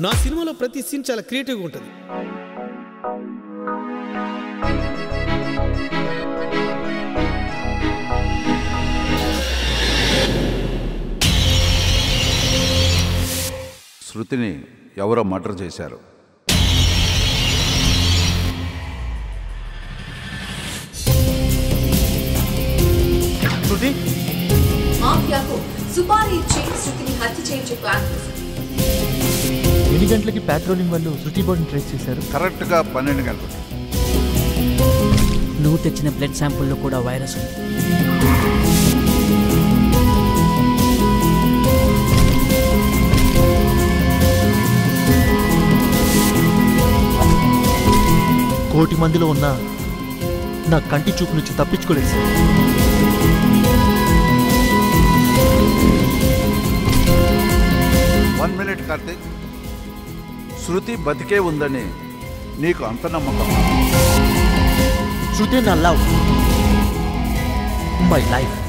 నా సినిమాలో ప్రతి సీన్ చాలా క్రియేటివ్గా ఉంటుంది శృతిని ఎవరో మర్డర్ చేశారు శృతి మాఫియాకు సుపారీ ఇచ్చి శృతిని హత్య చేయించే ప్లాన్ చేశారు ఎన్ని గంటలకి పాట్రోలింగ్ వాళ్ళు శృతి బాడీని ట్రేస్ చేశారు కరెక్ట్గా పన్నెండు గంటలకి నువ్వు తెచ్చిన బ్లడ్ శాంపుల్లో కూడా వైరస్ ఉంది కోటి మందిలో ఉన్న నా కంటి చూపు నుంచి తప్పించుకోలేదు sir one minute Karthik Shruti బతికే ఉందని నీకు అంత నమ్మకం శృతి నా లవ్ మై లైఫ్